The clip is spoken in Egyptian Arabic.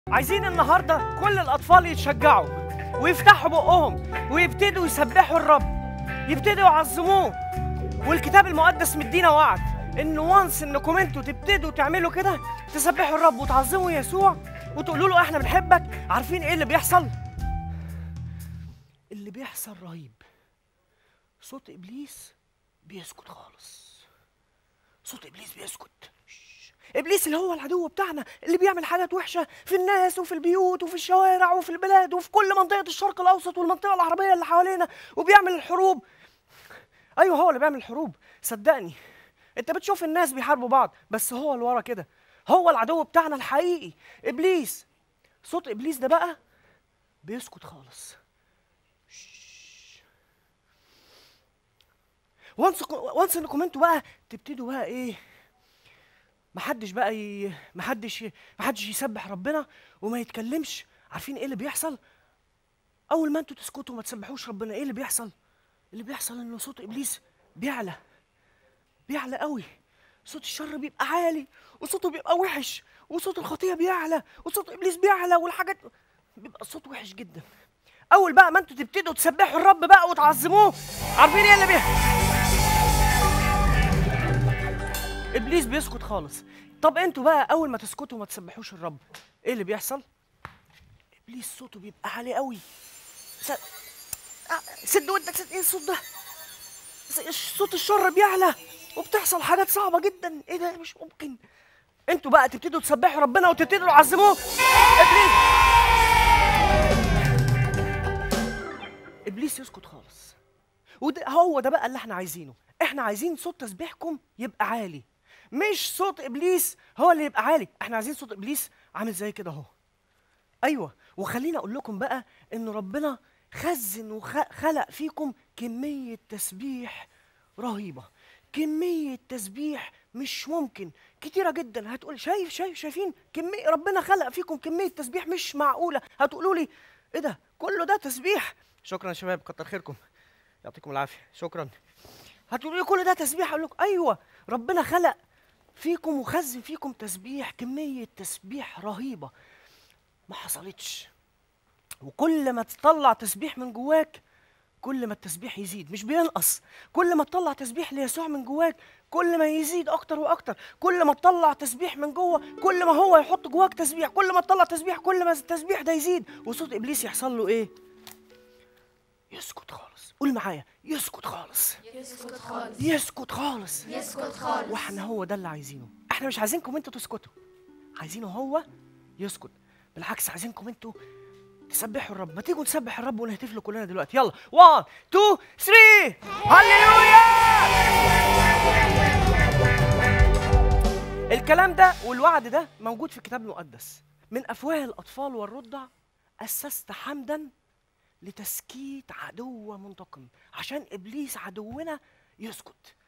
عايزين النهارده كل الاطفال يتشجعوا ويفتحوا بقهم ويبتدوا يسبحوا الرب يبتدوا يعظموه والكتاب المقدس مدينا وعد ان وانس انكم انتوا تبتدوا تعملوا كده تسبحوا الرب وتعظموا يسوع وتقولوا له احنا بنحبك عارفين ايه اللي بيحصل اللي بيحصل رهيب صوت ابليس بيسكت خالص صوت ابليس بيسكت شش. ابليس اللي هو العدو بتاعنا اللي بيعمل حاجات وحشه في الناس وفي البيوت وفي الشوارع وفي البلاد وفي كل منطقه الشرق الاوسط والمنطقه العربيه اللي حوالينا وبيعمل الحروب ايوه هو اللي بيعمل الحروب صدقني انت بتشوف الناس بيحاربوا بعض بس هو اللي ورا كده هو العدو بتاعنا الحقيقي ابليس صوت ابليس ده بقى بيسكت خالص وانس وانس انكم انتوا بقى تبتدوا بقى ايه محدش بقى ي... محدش ي... محدش يسبح ربنا وما يتكلمش عارفين ايه اللي بيحصل اول ما انتوا تسكتوا وما تسبحوش ربنا ايه اللي بيحصل اللي بيحصل ان صوت ابليس بيعلى بيعلى قوي صوت الشر بيبقى عالي وصوته بيبقى وحش وصوت الخطيه بيعلى وصوت ابليس بيعلى والحاجات بيبقى الصوت وحش جدا اول بقى ما انتوا تبتدوا تسبحوا الرب بقى وتعظموه عارفين ايه اللي بيحصل ابليس بيسكت خالص طب انتوا بقى اول ما تسكتوا وما تسبحوش الرب ايه اللي بيحصل ابليس صوته بيبقى عالي قوي س... آه، سد ودك سد ايه الصوت ده س- صوت الشر بيعلى وبتحصل حاجات صعبه جدا ايه ده مش ممكن انتوا بقى تبتدوا تسبحوا ربنا وتبتدوا تعظموه ابليس ابليس يسكت خالص وده هو ده بقى اللي احنا عايزينه احنا عايزين صوت تسبيحكم يبقى عالي مش صوت ابليس هو اللي يبقى عالي احنا عايزين صوت ابليس عامل زي كده اهو ايوه وخليني اقول لكم بقى ان ربنا خزن وخلق فيكم كميه تسبيح رهيبه كميه تسبيح مش ممكن كتيرة جدا هتقول شايف شايف شايفين كمية ربنا خلق فيكم كمية تسبيح مش معقولة هتقولوا لي ايه ده كله ده تسبيح شكرا يا شباب كتر خيركم يعطيكم العافية شكرا هتقولوا لي كل ده تسبيح اقول لكم ايوه ربنا خلق فيكم وخزن فيكم تسبيح كمية تسبيح رهيبة ما حصلتش وكل ما تطلع تسبيح من جواك كل ما التسبيح يزيد مش بينقص كل ما تطلع تسبيح ليسوع من جواك كل ما يزيد اكتر واكتر كل ما تطلع تسبيح من جوه كل ما هو يحط جواك تسبيح كل ما تطلع تسبيح كل ما التسبيح ده يزيد وصوت ابليس يحصل له ايه يسكت خالص قول معايا يسكت خالص يسكت خالص يسكت خالص يسكت خالص واحنا هو ده اللي عايزينه احنا مش عايزينكم انتوا تسكتوا عايزينه هو يسكت بالعكس عايزينكم انتوا تسبحوا الرب ما تيجوا نسبح الرب ونهتف له كلنا دلوقتي يلا 1 2 3 هللويا الكلام ده والوعد ده موجود في الكتاب المقدس من افواه الاطفال والرضع اسست حمدا لتسكيت عدو منتقم عشان ابليس عدونا يسكت